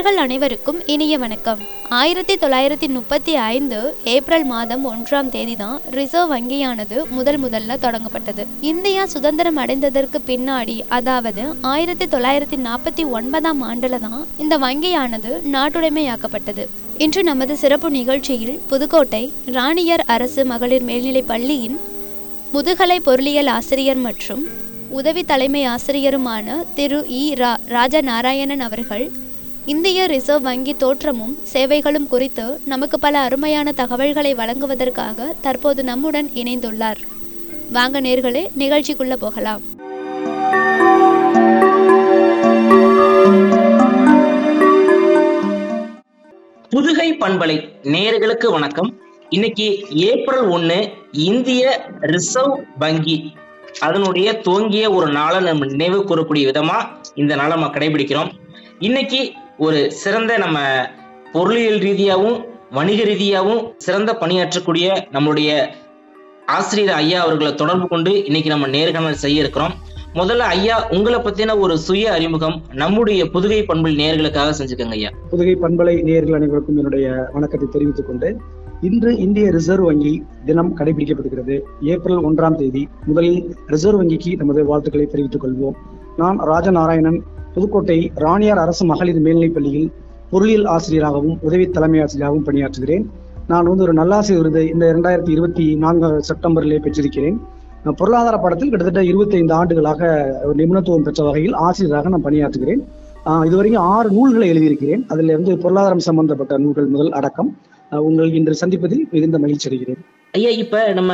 நேர்கள் அனைவருக்கும் இனிய வணக்கம் ஆயிரத்தி தொள்ளாயிரத்தி முப்பத்தி ஐந்து ஏப்ரல் மாதம் ஒன்றாம் தேதி தான் ரிசர்வ் வங்கியானது முதல் முதல்ல தொடங்கப்பட்டது இந்தியா சுதந்திரம் அடைந்ததற்கு பின்னாடி அதாவது ஆயிரத்தி தொள்ளாயிரத்தி நாற்பத்தி ஒன்பதாம் ஆண்டுல தான் இந்த வங்கியானது நாட்டுடைமையாக்கப்பட்டது இன்று நமது சிறப்பு நிகழ்ச்சியில் புதுக்கோட்டை ராணியர் அரசு மகளிர் மேல்நிலைப் பள்ளியின் முதுகலை பொருளியல் ஆசிரியர் மற்றும் உதவி தலைமை ஆசிரியருமான திரு இ ரா ராஜநாராயணன் அவர்கள் இந்திய ரிசர்வ் வங்கி தோற்றமும் சேவைகளும் குறித்து நமக்கு பல அருமையான தகவல்களை வழங்குவதற்காக தற்போது நம்முடன் இணைந்துள்ளார் வாங்க நேர்களே நிகழ்ச்சிக்குள்ள போகலாம் புதுகை பண்பலை நேயர்களுக்கு வணக்கம் இன்னைக்கு ஏப்ரல் ஒன்று இந்திய ரிசர்வ் வங்கி அதனுடைய துவங்கிய ஒரு நாளை நம்ம நினைவு கூறக்கூடிய விதமா இந்த நாளை நம்ம கடைபிடிக்கிறோம் இன்னைக்கு ஒரு சிறந்த நம்ம பொருளியல் ரீதியாகவும் வணிக ரீதியாகவும் சிறந்த பணியாற்றக்கூடிய நம்மளுடைய ஆசிரியர் ஐயா அவர்களை தொடர்பு கொண்டு இன்னைக்கு நம்ம நேர்காணல் செய்ய இருக்கிறோம் முதல்ல ஐயா உங்களை பத்தின ஒரு சுய அறிமுகம் நம்முடைய புதுகை பண்பில் நேர்களுக்காக செஞ்சுக்கோங்க ஐயா புதுகை பண்பலை நேயர்கள் அனைவருக்கும் என்னுடைய வணக்கத்தை தெரிவித்துக் கொண்டு இன்று இந்திய ரிசர்வ் வங்கி தினம் கடைபிடிக்கப்படுகிறது ஏப்ரல் ஒன்றாம் தேதி முதலில் ரிசர்வ் வங்கிக்கு நமது வாழ்த்துக்களை தெரிவித்துக் கொள்வோம் நான் ராஜநாராயணன் புதுக்கோட்டை ராணியார் அரசு மகளிர் மேல்நிலைப் பள்ளியில் பொருளியல் ஆசிரியராகவும் உதவி தலைமை ஆசிரியராகவும் பணியாற்றுகிறேன் நான் வந்து ஒரு நல்லாசிரியர் விருதை இந்த இரண்டாயிரத்தி இருபத்தி நான்கு செப்டம்பரிலே பெற்றிருக்கிறேன் நான் பொருளாதார பாடத்தில் கிட்டத்தட்ட 25 ஆண்டுகளாக ஒரு நிபுணத்துவம் பெற்ற வகையில் ஆசிரியராக நான் பணியாற்றுகிறேன் ஆஹ் இதுவரைக்கும் ஆறு நூல்களை எழுதியிருக்கிறேன் அதில் வந்து பொருளாதாரம் சம்பந்தப்பட்ட நூல்கள் முதல் அடக்கம் ஆஹ் உங்கள் இன்று சந்திப்பதில் மிகுந்த மகிழ்ச்சி அடைகிறேன் ஐயா இப்ப நம்ம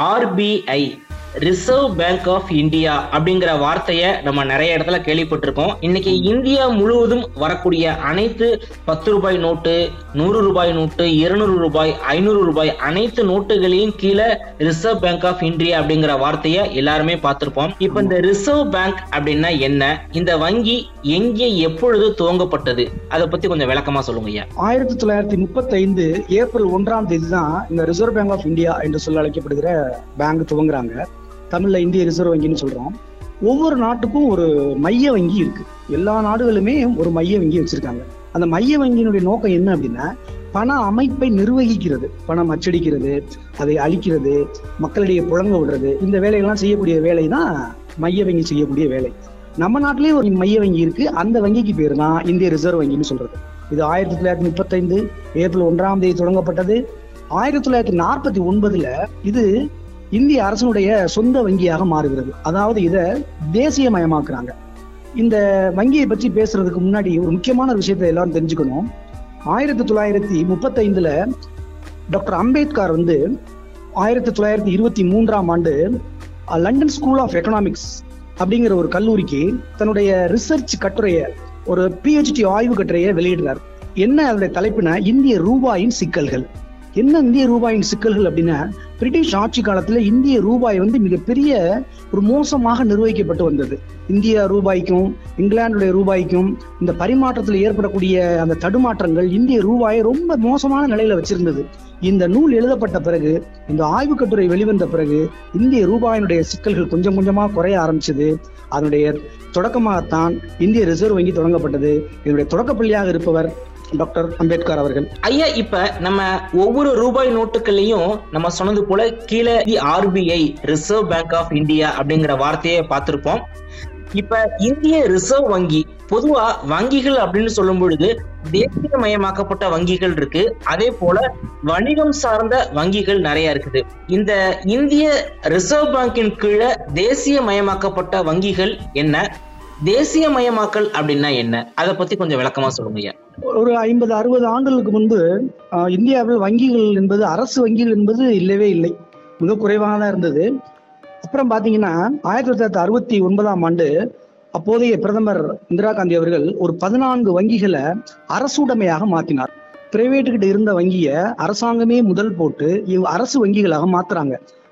RBI reserve bank of India அப்படிங்கிற வார்த்தையை நம்ம நிறைய இடத்துல கேள்விப்பட்டிருக்கோம் இன்னைக்கு இந்தியா முழுவதும் வரக்கூடிய அனைத்து பத்து ரூபாய் நோட்டு நூறு ரூபாய் நோட்டு இருநூறு ரூபாய் ஐநூறு ரூபாய் அனைத்து நோட்டுகளையும் கீழே ரிசர்வ் பேங்க் ஆஃப் இந்தியா அப்படிங்கிற வார்த்தையை எல்லாருமே பார்த்திருப்போம் இப்ப இந்த ரிசர்வ் பேங்க் அப்படின்னா என்ன இந்த வங்கி எங்கே எப்பொழுது துவங்கப்பட்டது அதை பத்தி கொஞ்சம் விளக்கமா சொல்லுங்க ஐயா ஆயிரத்தி தொள்ளாயிரத்தி முப்பத்தைந்து ஏப்ரல் ஒன்றாம் தேதி தான் இந்த ரிசர்வ் பேங்க் ஆஃப் இந்தியா என்று சொல்ல அழைக்கப்படுகிற பேங்க் துவங்குறாங்க தமிழ்ல இந்திய ரிசர்வ் வங்கின்னு சொல்றோம் ஒவ்வொரு நாட்டுக்கும் ஒரு மைய வங்கி இருக்கு எல்லா நாடுகளுமே ஒரு மைய வங்கி வச்சிருக்காங்க அந்த மைய வங்கியினுடைய நோக்கம் என்ன அப்படின்னா பண அமைப்பை நிர்வகிக்கிறது பணம் அச்சடிக்கிறது அதை அழிக்கிறது மக்களிடையே புழங்க விடுறது இந்த வேலையெல்லாம் செய்யக்கூடிய வேலை தான் மைய வங்கி செய்யக்கூடிய வேலை நம்ம நாட்டிலேயே ஒரு மைய வங்கி இருக்கு அந்த வங்கிக்கு பேர் தான் இந்திய ரிசர்வ் வங்கின்னு சொல்றது இது ஆயிரத்தி தொள்ளாயிரத்தி முப்பத்தைந்து ஏப்ரல் ஒன்றாம் தேதி தொடங்கப்பட்டது ஆயிரத்தி தொள்ளாயிரத்தி நாற்பத்தி ஒன்பதுல இது இந்திய அரசனுடைய சொந்த வங்கியாக மாறுகிறது அதாவது இதை தேசியமயமாக்குறாங்க இந்த வங்கியை பற்றி பேசுறதுக்கு முன்னாடி ஒரு முக்கியமான ஒரு விஷயத்தை எல்லாரும் தெரிஞ்சுக்கணும் ஆயிரத்தி தொள்ளாயிரத்தி முப்பத்தைந்துல டாக்டர் அம்பேத்கர் வந்து ஆயிரத்தி தொள்ளாயிரத்தி இருபத்தி மூன்றாம் ஆண்டு அஹ், லண்டன் ஸ்கூல் ஆஃப் எக்கனாமிக்ஸ் அப்படிங்கிற ஒரு கல்லூரிக்கு தன்னுடைய ரிசர்ச் கட்டுரையை ஒரு பிஹெச்டி ஆய்வு கட்டுரையை வெளியிடுறார் என்ன அதனுடைய தலைப்புனா இந்திய ரூபாயின் சிக்கல்கள் என்ன இந்திய ரூபாயின் சிக்கல்கள் அப்படின்னா பிரிட்டிஷ் ஆட்சி காலத்துல இந்திய ரூபாய் வந்து மிகப்பெரிய ஒரு மோசமாக நிர்வகிக்கப்பட்டு வந்தது இந்திய ரூபாய்க்கும் இங்கிலாந்துடைய ரூபாய்க்கும் இந்த பரிமாற்றத்தில் ஏற்படக்கூடிய அந்த தடுமாற்றங்கள் இந்திய ரூபாயை ரொம்ப மோசமான நிலையில வச்சிருந்தது இந்த நூல் எழுதப்பட்ட பிறகு இந்த ஆய்வு கட்டுரை வெளிவந்த பிறகு இந்திய ரூபாயினுடைய சிக்கல்கள் கொஞ்சம் கொஞ்சமா குறைய ஆரம்பிச்சது அதனுடைய தொடக்கமாகத்தான் இந்திய ரிசர்வ் வங்கி தொடங்கப்பட்டது இதனுடைய தொடக்கப்பள்ளியாக இருப்பவர் டாக்டர் அம்பேத்கர் அவர்கள் ஐயா இப்ப நம்ம ஒவ்வொரு ரூபாய் நோட்டுகள்லயும் நம்ம சொன்னது போல கீழே RBI reserve bank of India அப்படிங்கிற வார்த்தையை பார்த்திருப்போம் இப்ப இந்திய ரிசர்வ் வங்கி பொதுவா வங்கிகள் அப்படின்னு சொல்லும் பொழுது தேசியமயமாக்கப்பட்ட வங்கிகள் இருக்கு அதே போல வணிகம் சார்ந்த வங்கிகள் நிறைய இருக்குது இந்த இந்திய ரிசர்வ் பேங்கின் கீழே தேசியமயமாக்கப்பட்ட வங்கிகள் என்ன தேசியமயமாக்கல் அப்படின்னா என்ன அதை பத்தி கொஞ்சம் விளக்கமா சொல்லுங்க ஐயா ஒரு ஐம்பது அறுபது ஆண்டுகளுக்கு முன்பு ஆஹ், இந்தியாவில் வங்கிகள் என்பது அரசு வங்கிகள் என்பது இல்லவே இல்லை மிக குறைவாக தான் இருந்தது அப்புறம் பாத்தீங்கன்னா ஆயிரத்தி தொள்ளாயிரத்தி அறுபத்தி ஒன்பதாம் ஆண்டு அப்போதைய பிரதமர் இந்திரா காந்தி அவர்கள் ஒரு பதினான்கு வங்கிகளை அரசுடைமையாக மாத்தினார் பிரைவேட்டு கிட்ட இருந்த வங்கியை அரசாங்கமே முதல் போட்டு இவ் அரசு வங்கிகளாக மாத்துறாங்க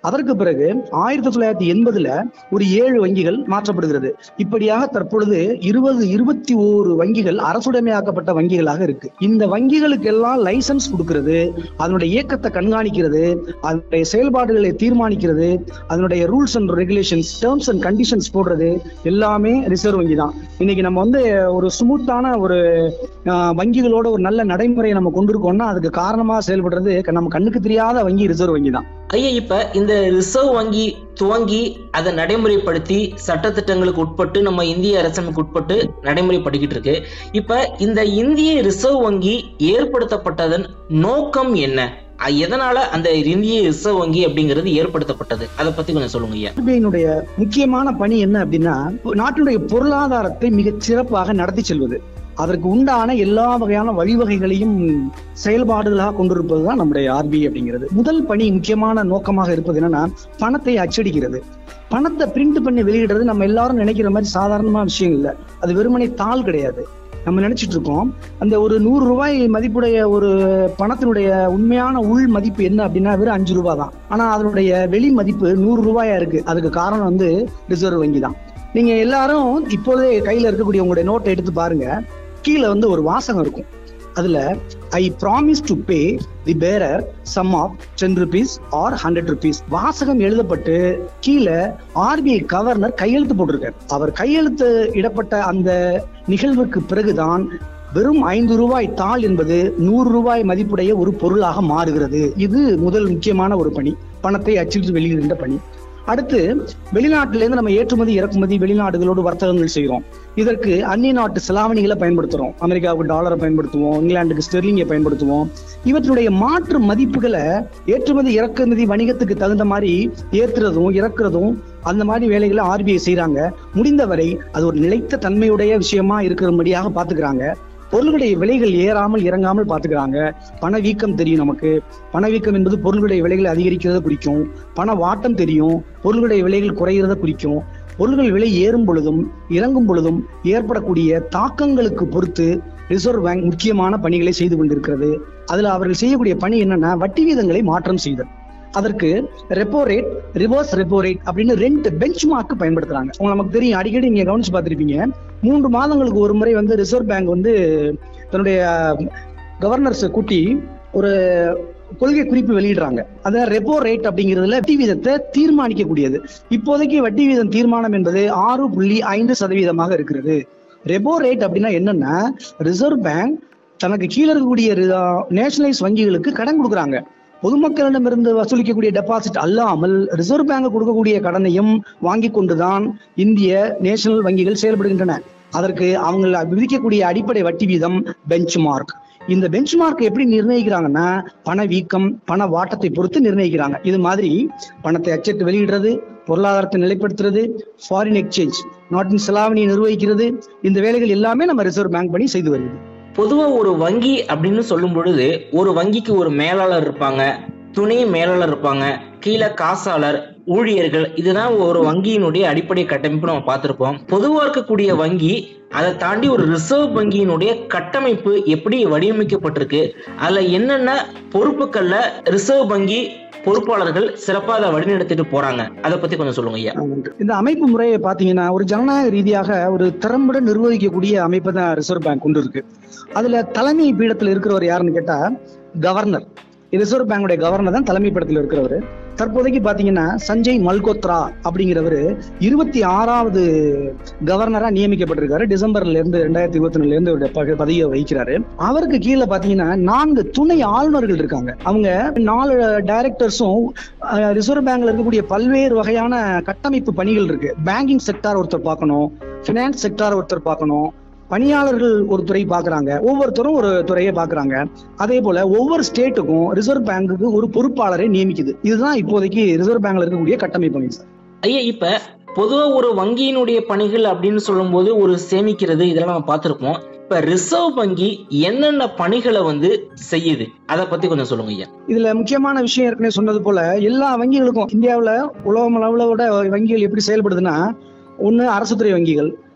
அதற்கு பிறகு ஆயிரத்தி தொள்ளாயிரத்தி எண்பதுல ஒரு ஏழு வங்கிகள் மாற்றப்படுகிறது இப்படியாக தற்பொழுது இருபது இருபத்தி ஓரு வங்கிகள் அரசுடைமையாக்கப்பட்ட வங்கிகளாக இருக்கு இந்த வங்கிகளுக்கு எல்லாம் லைசன்ஸ் கொடுக்கிறது அதனுடைய இயக்கத்தை கண்காணிக்கிறது அதனுடைய செயல்பாடுகளை தீர்மானிக்கிறது அதனுடைய rules and regulations terms and conditions போடுறது எல்லாமே ரிசர்வ் வங்கி தான் இன்னைக்கு நம்ம வந்து ஒரு ஸ்மூத்தான ஒரு ஆஹ், வங்கிகளோட ஒரு நல்ல நடைமுறையை நம்ம கொண்டிருக்கோம்னா அதுக்கு காரணமா செயல்படுறது நம்ம கண்ணுக்கு தெரியாத வங்கி ரிசர்வ் வங்கி தான் ஐயா இப்ப இந்த ரிசர்வ் வங்கி துவங்கி அதை நடைமுறைப்படுத்தி சட்டத்திட்டங்களுக்கு உட்பட்டு நம்ம இந்திய அரசமைக்கு உட்பட்டு நடைமுறைப்படுத்திட்டு இருக்கு இப்ப இந்த இந்திய ரிசர்வ் வங்கி ஏற்படுத்தப்பட்டதன் நோக்கம் என்ன அ- எதனால அந்த இந்திய ரிசர்வ் வங்கி அப்படிங்கிறது ஏற்படுத்தப்பட்டது அதை பத்தி கொஞ்சம் சொல்லுங்க ஐயா ஆர்பிஐனுடைய முக்கியமான பணி என்ன அப்படின்னா நாட்டினுடைய பொருளாதாரத்தை மிகச் சிறப்பாக நடத்தி செல்வது அதற்கு உண்டான எல்லா வகையான வழிவகைகளையும் செயல்பாடுகளாக கொண்டிருப்பதுதான் நம்முடைய ஆர்பிஐ அப்படிங்கிறது முதல் பணி முக்கியமான நோக்கமாக இருப்பது என்னன்னா பணத்தை அச்சடிக்கிறது பணத்தை பிரிண்ட் பண்ணி வெளியிடுறது நம்ம எல்லாரும் நினைக்கிற மாதிரி சாதாரணமான விஷயம் இல்லை அது வெறுமனே தாள் கிடையாது நம்ம நினைச்சிட்டு இருக்கோம் அந்த ஒரு நூறு ரூபாய் மதிப்புடைய ஒரு பணத்தினுடைய உண்மையான உள் மதிப்பு என்ன அப்படின்னா வெறும் அஞ்சு ரூபாய் தான் ஆனா அதனுடைய வெளி மதிப்பு நூறு ரூபாயா இருக்கு அதுக்கு காரணம் வந்து ரிசர்வ் வங்கி தான் நீங்க எல்லாரும் இப்போதே கையில இருக்கக்கூடிய உங்களுடைய நோட்டை எடுத்து பாருங்க கீழே வந்து ஒரு வாசகம் இருக்கும் அதுல I promise to pay the bearer sum of ten rupees or hundred rupees வாசகம் எழுதப்பட்டு கீழே ஆர்பிஐ கவர்னர் கையெழுத்து போட்டிருக்காரு அவர் கையெழுத்து இடப்பட்ட அந்த நிகழ்வுக்கு பிறகுதான் வெறும் ஐந்து ரூபாய் தாள் என்பது நூறு ரூபாய் மதிப்புடைய ஒரு பொருளாக மாறுகிறது இது முதல் முக்கியமான ஒரு பணி பணத்தை அச்சிட்டு வெளியிடுகின்ற பணி அடுத்து வெளிநாட்டிலேருந்து நம்ம ஏற்றுமதி இறக்குமதி வெளிநாடுகளோடு வர்த்தகங்கள் செய்கிறோம் இதற்கு அந்நிய நாட்டு செலாவணிகளை பயன்படுத்துறோம் அமெரிக்காவுக்கு டாலரை பயன்படுத்துவோம் இங்கிலாந்துக்கு ஸ்டெர்லிங்கை பயன்படுத்துவோம் இவற்றுடைய மாற்று மதிப்புகளை ஏற்றுமதி இறக்குமதி வணிகத்துக்கு தகுந்த மாதிரி ஏத்துறதும் இறக்குறதும் அந்த மாதிரி வேலைகளை ஆர்பிஐ செய்றாங்க முடிந்தவரை அது ஒரு நிலைத்த தன்மையுடைய விஷயமா இருக்கிறபடியாக பாத்துக்கிறாங்க பொருள்களுடைய விலைகள் ஏறாமல் இறங்காமல் பாத்துக்கிறாங்க பணவீக்கம் தெரியும் நமக்கு பணவீக்கம் என்பது பொருள்களுடைய விலைகள் அதிகரிக்கிறத குறிக்கும் பண வாட்டம் தெரியும் பொருள்களுடைய விலைகள் குறைகிறத குறிக்கும் பொருள்கள் விலை ஏறும் பொழுதும் இறங்கும் பொழுதும் ஏற்படக்கூடிய தாக்கங்களுக்கு பொறுத்து ரிசர்வ் பேங்க் முக்கியமான பணிகளை செய்து கொண்டிருக்கிறது அதுல அவர்கள் செய்யக்கூடிய பணி என்னன்னா வட்டி வீதங்களை மாற்றம் செய்தல் அதற்கு repo rate reverse repo rate அப்படின்னு ரெண்டு பெஞ்ச் மார்க் பயன்படுத்துறாங்க உங்களுக்கு நமக்கு தெரியும் அடிக்கடி நீங்க கவனிச்சு பார்த்திருப்பீங்க மூன்று மாதங்களுக்கு ஒரு முறை வந்து ரிசர்வ் பேங்க் வந்து தன்னுடைய கவர்னர்ஸை கூட்டி ஒரு கொள்கை குறிப்பு வெளியிடுறாங்க அத ரெப்போ ரேட் அப்படிங்கிறதுல வட்டி வீதத்தை தீர்மானிக்கக்கூடியது இப்போதைக்கு வட்டி வீதம் தீர்மானம் என்பது ஆறு புள்ளி ஐந்து சதவீதமாக இருக்கிறது ரெப்போ ரேட் அப்படின்னா என்னன்னா ரிசர்வ் பேங்க் தனக்கு கீழே இருக்கக்கூடிய நேஷனலைஸ் வங்கிகளுக்கு கடன் கொடுக்குறாங்க பொதுமக்களிடமிருந்து வசூலிக்கக்கூடிய டெபாசிட் அல்லாமல் ரிசர்வ் பேங்க் கொடுக்கக்கூடிய கடனையும் வாங்கி கொண்டுதான் இந்திய நேஷனல் வங்கிகள் செயல்படுகின்றன அதற்கு அவங்க விதிக்கக்கூடிய அடிப்படை வட்டி வீதம் பெஞ்ச் மார்க் இந்த பெஞ்ச் மார்க் எப்படி நிர்ணயிக்கிறாங்கன்னா பணவீக்கம் பண வாட்டத்தை பொறுத்து நிர்ணயிக்கிறாங்க இது மாதிரி பணத்தை அச்சிட்டு வெளியிடுறது பொருளாதாரத்தை நிலைப்படுத்துறது ஃபாரின் எக்ஸ்சேஞ்ச் நாட்டின் செலாவணியை நிர்வகிக்கிறது இந்த வேலைகள் எல்லாமே நம்ம ரிசர்வ் பேங்க் பணி செய்து வருகிறது பொதுவா ஒரு வங்கி அப்படின்னு சொல்லும் பொழுது ஒரு வங்கிக்கு ஒரு மேலாளர் இருப்பாங்க துணை மேலாளர் இருப்பாங்க கீழே காசாளர் ஊழியர்கள் இதுதான் ஒரு வங்கியினுடைய அடிப்படை கட்டமைப்பு நம்ம பார்த்திருப்போம் பொதுவா இருக்கக்கூடிய வங்கி அதை தாண்டி ஒரு ரிசர்வ் வங்கியினுடைய கட்டமைப்பு எப்படி வடிவமைக்கப்பட்டிருக்கு அதுல என்னென்ன பொறுப்புகள்ல ரிசர்வ் வங்கி பொறுப்பாளர்கள் சிறப்பா அதை வழிநடத்திட்டு போறாங்க அதை பத்தி கொஞ்சம் சொல்லுங்க ஐயா இந்த அமைப்பு முறையை பாத்தீங்கன்னா ஒரு ஜனநாயக ரீதியாக ஒரு திறம்பட நிர்வகிக்கக்கூடிய அமைப்பை தான் ரிசர்வ் பேங்க் கொண்டு இருக்கு அதுல தலைமை பீடத்துல இருக்கிறவர் யாருன்னு கேட்டா கவர்னர் ரிசர்வ் பேங்குடைய கவர்னர் தான் தலைமை பீடத்தில் இருக்கிறவர் தற்போதைக்கு பாத்தீங்கன்னா சஞ்சய் மல்கோத்ரா அப்படிங்கிறவர் இருபத்தி ஆறாவது கவர்னரா நியமிக்கப்பட்டிருக்காரு டிசம்பர்ல இருந்து ரெண்டாயிரத்தி இருபத்தி ரெண்டுல இருந்து இவருடைய பக- பதவியை வகிக்கிறாரு அவருக்கு கீழே பாத்தீங்கன்னா நான்கு துணை ஆளுநர்கள் இருக்காங்க அவங்க நாலு டைரக்டர்ஸும் ரிசர்வ் பேங்க்ல இருக்கக்கூடிய பல்வேறு வகையான கட்டமைப்பு பணிகள் இருக்கு பேங்கிங் செக்டார் ஒருத்தர் பார்க்கணும் பினான்ஸ் செக்டார் ஒருத்தர் பார்க்கணும் பணியாளர்கள் ஒரு துறை பார்க்கறாங்க ஒவ்வொருத்தரும் ஒரு துறையை பார்க்கறாங்க அதே போல ஒவ்வொரு ஸ்டேட்டுக்கும் ரிசர்வ் பேங்குக்கு ஒரு பொறுப்பாளரை நியமிக்குது இதுதான் இப்போதைக்கு ரிசர்வ் பேங்க்ல இருக்கக்கூடிய கட்டமைப்பு சார் ஐயா இப்ப பொதுவா ஒரு வங்கியினுடைய பணிகள் அப்படின்னு சொல்லும்போது ஒரு சேமிக்கிறது இதெல்லாம் நம்ம பார்த்திருப்போம் இப்ப ரிசர்வ் வங்கி என்னென்ன பணிகளை வந்து செய்யுது அதை பத்தி கொஞ்சம் சொல்லுங்க ஐயா இதுல முக்கியமான விஷயம் ஏற்கனவே சொன்னது போல எல்லா வங்கிகளுக்கும் இந்தியாவுல உலகம் அளவுல விட வங்கிகள் எப்படி செயல்படுதுன்னா ஒண்ணு அரசுத்துறை வங்கிகள்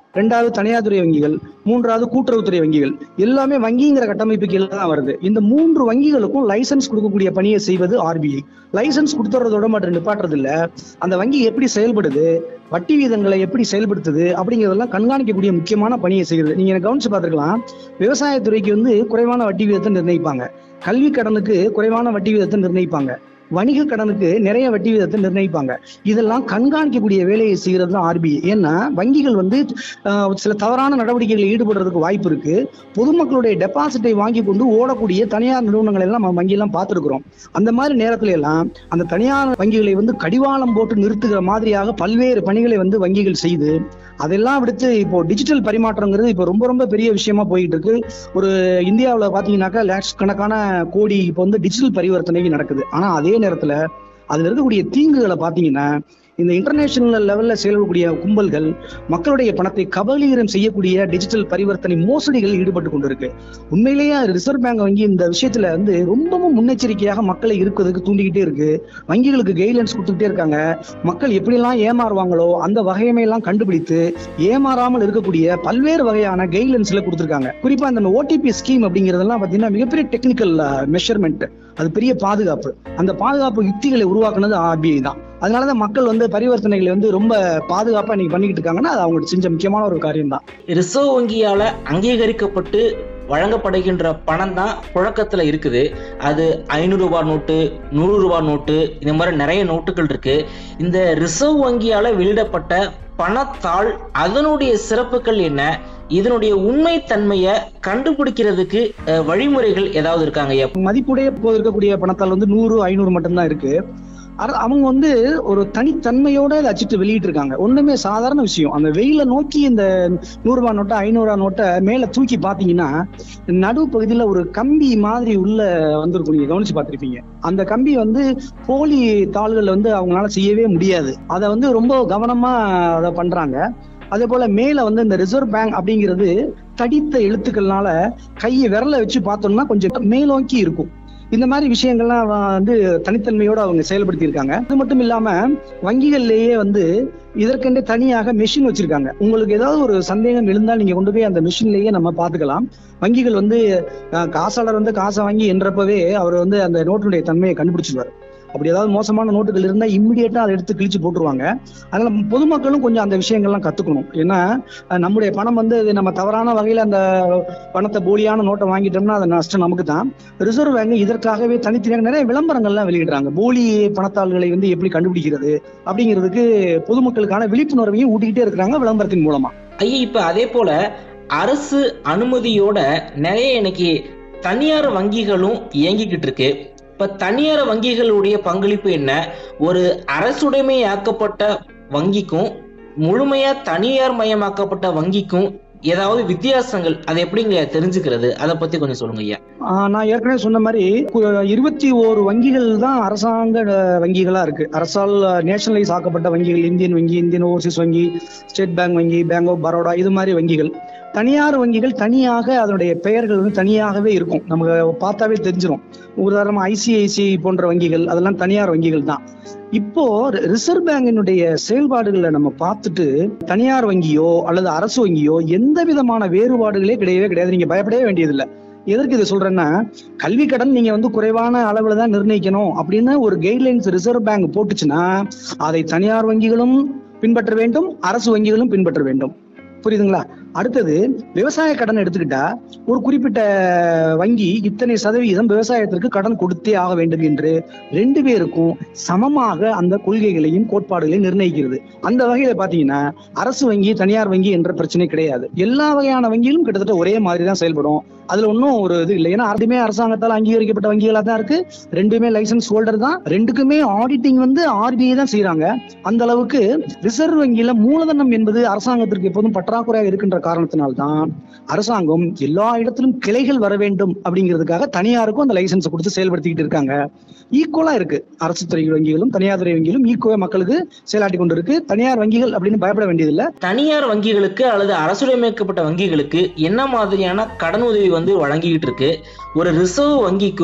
ரெண்டாவது தனியார் துறை வங்கிகள் மூன்றாவது கூட்டுறவுத்துறை வங்கிகள் எல்லாமே வங்கிங்கிற கட்டமைப்பு கீழே தான் வருது இந்த மூன்று வங்கிகளுக்கும் லைசன்ஸ் கொடுக்கக்கூடிய பணியை செய்வது ஆர்பிஐ லைசன்ஸ் கொடுத்துறதோட மட்டும் நிப்பாட்டுறது இல்ல அந்த வங்கி எப்படி செயல்படுது வட்டி வீதங்களை எப்படி செயல்படுத்துது அப்படிங்கிறதெல்லாம் கண்காணிக்கக்கூடிய முக்கியமான பணியை செய்யுது நீங்க எனக்கு கவனிச்சு பார்த்துக்கலாம் விவசாயத்துறைக்கு வந்து குறைவான வட்டி வீதத்தை நிர்ணயிப்பாங்க கல்வி கடனுக்கு குறைவான வட்டி வீதத்தை நிர்ணயிப்பாங்க வணிக கடனுக்கு நிறைய வட்டி வீதத்தை நிர்ணயிப்பாங்க இதெல்லாம் கண்காணிக்கக்கூடிய வேலையை செய்கிறது தான் ஆர்பிஐ ஏன்னா வங்கிகள் வந்து ஆஹ், சில தவறான நடவடிக்கைகளில் ஈடுபடுறதுக்கு வாய்ப்பு இருக்கு பொதுமக்களுடைய டெபாசிட்டை வாங்கி கொண்டு ஓடக்கூடிய தனியார் நிறுவனங்கள் எல்லாம் நம்ம வங்கியெல்லாம் பார்த்துருக்குறோம் அந்த மாதிரி நேரத்துல எல்லாம் அந்த தனியார் வங்கிகளை வந்து கடிவாளம் போட்டு நிறுத்துகிற மாதிரியாக பல்வேறு பணிகளை வந்து வங்கிகள் செய்து அதெல்லாம் விடுத்து இப்போ டிஜிட்டல் பரிமாற்றங்கிறது இப்போ ரொம்ப ரொம்ப பெரிய விஷயமா போயிட்டு இருக்கு ஒரு இந்தியாவில் பார்த்தீங்கன்னாக்கா லேக்ஸ் கணக்கான கோடி இப்போ வந்து டிஜிட்டல் பரிவர்த்தனை நடக்குது ஆனா அதே நேரத்துல அதுல இருக்கக்கூடிய தீங்குகளை பார்த்தீங்கன்னா இந்த இன்டர்நேஷனல் லெவல்ல செயல்படக்கூடிய கும்பல்கள் மக்களுடைய பணத்தை கபலீகரம் செய்யக்கூடிய டிஜிட்டல் பரிவர்த்தனை மோசடிகள் ஈடுபட்டு கொண்டிருக்கு உண்மையிலேயே ரிசர்வ் பேங்க் வங்கி இந்த விஷயத்துல வந்து ரொம்பவும் முன்னெச்சரிக்கையாக மக்களை இருக்கிறதுக்கு தூண்டிக்கிட்டே இருக்கு வங்கிகளுக்கு கைட்லைன்ஸ் கொடுத்துக்கிட்டே இருக்காங்க மக்கள் எப்படியெல்லாம் ஏமாறுவாங்களோ அந்த வகைமையெல்லாம் கண்டுபிடித்து ஏமாறாமல் இருக்கக்கூடிய பல்வேறு வகையான கைட்லைன்ஸ்ல கொடுத்துருக்காங்க குறிப்பா இந்த ஓடிபி ஸ்கீம் அப்படிங்கிறதெல்லாம் பாத்தீங்கன்னா மிகப்பெரிய டெக்னிக்கல் மெஷர்மெண்ட் அது பெரிய பாதுகாப்பு அந்த பாதுகாப்பு யுக்திகளை உருவாக்குனது ஆர்பிஐ தான் அதனாலதான் மக்கள் வந்து பரிவர்த்தனைகளை வந்து ரொம்ப பாதுகாப்பா இன்னைக்கு பண்ணிக்கிட்டு இருக்காங்கன்னா அது அவங்க செஞ்ச முக்கியமான ஒரு காரியம் தான் ரிசர்வ் வங்கியால அங்கீகரிக்கப்பட்டு வழங்கப்படுகின்ற பணம் தான் புழக்கத்துல இருக்குது அது ஐநூறு ரூபாய் நோட்டு நூறு ரூபாய் நோட்டு இந்த மாதிரி நிறைய நோட்டுகள் இருக்கு இந்த ரிசர்வ் வங்கியால வெளியிடப்பட்ட பணத்தாள் அதனுடைய சிறப்புகள் என்ன இதனுடைய உண்மைத்தன்மையை கண்டுபிடிக்கிறதுக்கு அஹ், வழிமுறைகள் ஏதாவது இருக்காங்க ஐயா மதிப்புடைய போது இருக்கக்கூடிய பணத்தால் வந்து நூறு ஐநூறு மட்டும்தான் இருக்கு அர- அவங்க வந்து ஒரு தனித்தன்மையோட இதை அச்சிட்டு வெளியிட்டு இருக்காங்க ஒண்ணுமே சாதாரண விஷயம் அந்த வெயில நோக்கி இந்த நூறு ரூபாய் நோட்டை ஐநூறு ரூபாய் நோட்டை மேல தூக்கி பாத்தீங்கன்னா நடு பகுதியில ஒரு கம்பி மாதிரி உள்ள வந்திருக்கும் நீங்க கவனிச்சு பார்த்திருப்பீங்க அந்த கம்பி வந்து போலி தாள்கள் வந்து அவங்களால செய்யவே முடியாது அதை வந்து ரொம்ப கவனமா அதை பண்றாங்க அதே போல மேல வந்து இந்த ரிசர்வ் பேங்க் அப்படிங்கிறது தடித்த எழுத்துக்கள்னால கையை விரல வச்சு பார்த்தோம்னா கொஞ்சம் மேலோக்கி இருக்கும் இந்த மாதிரி விஷயங்கள்லாம் வ- வந்து தனித்தன்மையோட அவங்க செயல்படுத்தி இருக்காங்க அது மட்டும் இல்லாம வங்கிகள்லயே வந்து இதற்கென்றே தனியாக மெஷின் வச்சிருக்காங்க உங்களுக்கு ஏதாவது ஒரு சந்தேகம் எழுந்தால் நீங்க கொண்டு போய் அந்த மெஷின்லயே நம்ம பாத்துக்கலாம் வங்கிகள் வந்து அஹ், காசாளர் வந்து காசை வாங்கி என்றப்பவே அவர் வந்து அந்த நோட்டுடைய தன்மையை கண்டுபிடிச்சிருவாரு அப்படி ஏதாவது மோசமான நோட்டுகள் இருந்தா இம்மிடியேட்டா அதை எடுத்து கிழிச்சு போட்டுருவாங்க அதனால பொதுமக்களும் கொஞ்சம் அந்த விஷயங்கள்லாம் கத்துக்கணும் ஏன்னா அஹ், நம்முடைய பணம் வந்து அது நம்ம தவறான வகையில அந்த பணத்தை போலியான நோட்டை வாங்கிட்டோம்னா அது நஷ்டம் நமக்கு தான் ரிசர்வ் பேங்க் இதற்காகவே தனித்தனியாக நிறைய விளம்பரங்கள்லாம் வெளியிடுறாங்க போலி பணத்தாள்களை வந்து எப்படி கண்டுபிடிக்கிறது அப்படிங்கிறதுக்கு பொதுமக்களுக்கான விழிப்புணர்வையும் ஊட்டிக்கிட்டே இருக்கிறாங்க விளம்பரத்தின் மூலமா ஐயா இப்ப அதே போல அரசு அனுமதியோட நிறைய இன்னைக்கு தனியார் வங்கிகளும் இயங்கிக்கிட்டு இருக்கு இப்ப தனியார் வங்கிகளுடைய பங்களிப்பு என்ன ஒரு அரசுடைமையாக்கப்பட்ட வங்கிக்கும் முழுமையா தனியார் மயமாக்கப்பட்ட வங்கிக்கும் ஏதாவது வித்தியாசங்கள் அதை எப்படிங்க தெரிஞ்சுக்கிறது அதை பத்தி கொஞ்சம் சொல்லுங்க ஐயா ஆஹ் நான் ஏற்கனவே சொன்ன மாதிரி கு- இருபத்தி ஓரு வங்கிகள் தான் அரசாங்க அஹ், வங்கிகளா இருக்கு அரசால் நேஷனலைஸ் ஆக்கப்பட்ட வங்கிகள் இந்தியன் வங்கி இந்தியன் ஓவர்சீஸ் வங்கி ஸ்டேட் பேங்க் வங்கி பேங்க் ஆஃப் பரோடா இது மாதிரி வங்கிகள் தனியார் வங்கிகள் தனியாக அதனுடைய பெயர்கள் வந்து தனியாகவே இருக்கும் நமக்கு பார்த்தாவே தெரிஞ்சிடும் உதாரணமா ஐசிஐசிஐ போன்ற வங்கிகள் அதெல்லாம் தனியார் வங்கிகள் தான் இப்போ ரி- ரிசர்வ் பேங்கினுடைய செயல்பாடுகளை நம்ம பார்த்துட்டு தனியார் வங்கியோ அல்லது அரசு வங்கியோ எந்த விதமான வேறுபாடுகளே கிடையவே கிடையாது நீங்க பயப்படவே வேண்டியதில்லை எதற்கு இதை சொல்றேன்னா கல்வி கடன் நீங்க வந்து குறைவான அளவுல தான் நிர்ணயிக்கணும் அப்படின்னு ஒரு கைட்லைன்ஸ் ரிசர்வ் பேங்க் போட்டுச்சுன்னா அதை தனியார் வங்கிகளும் பின்பற்ற வேண்டும் அரசு வங்கிகளும் பின்பற்ற வேண்டும் புரியுதுங்களா அடுத்தது விவசாய கடன் எடுத்துக்கிட்டா ஒரு குறிப்பிட்ட வங்கி இத்தனை சதவீதம் விவசாயத்திற்கு கடன் கொடுத்தே ஆக வேண்டும் என்று ரெண்டு பேருக்கும் சமமாக அந்த கொள்கைகளையும் கோட்பாடுகளையும் நிர்ணயிக்கிறது அந்த வகையில பாத்தீங்கன்னா அரசு வங்கி தனியார் வங்கி என்ற பிரச்சனை கிடையாது எல்லா வகையான வங்கிகளும் கிட்டத்தட்ட ஒரே மாதிரி தான் செயல்படும் அதுல ஒன்றும் ஒரு இது இல்லை ஏன்னா அதுமே அரசாங்கத்தால் அங்கீகரிக்கப்பட்ட வங்கிகளா தான் இருக்கு ரெண்டுமே லைசன்ஸ் ஹோல்டர் தான் ரெண்டுக்குமே ஆடிட்டிங் வந்து ஆர்பிஐ தான் செய்யறாங்க அந்த அளவுக்கு ரிசர்வ் வங்கியில மூலதனம் என்பது அரசாங்கத்திற்கு எப்போதும் பற்றாக்குறையாக இருக்கின்ற காரணத்தினால்தான் அரசாங்கம் எல்லா இடத்திலும் கிளைகள் வர வேண்டும் அப்படிங்கிறதுக்காக தனியாருக்கும் அந்த லைசன்ஸ் கொடுத்து செயல்படுத்திக்கிட்டு இருக்காங்க ஈக்குவலா இருக்கு அரசு துறை வங்கிகளும் தனியார் துறை வங்கிகளும் ஈக்குவலா மக்களுக்கு செயலாட்டி கொண்டு இருக்கு தனியார் வங்கிகள் அப்படின்னு பயப்பட வேண்டியதில்லை தனியார் வங்கிகளுக்கு அல்லது அரசுடைமைக்கப்பட்ட வங்கிகளுக்கு என்ன மாதிரியான கடன் உதவி வந்து வழங்கிக்கிட்டு இருக்கு ஒரு ரிசர்வ் வங்கிக்கும்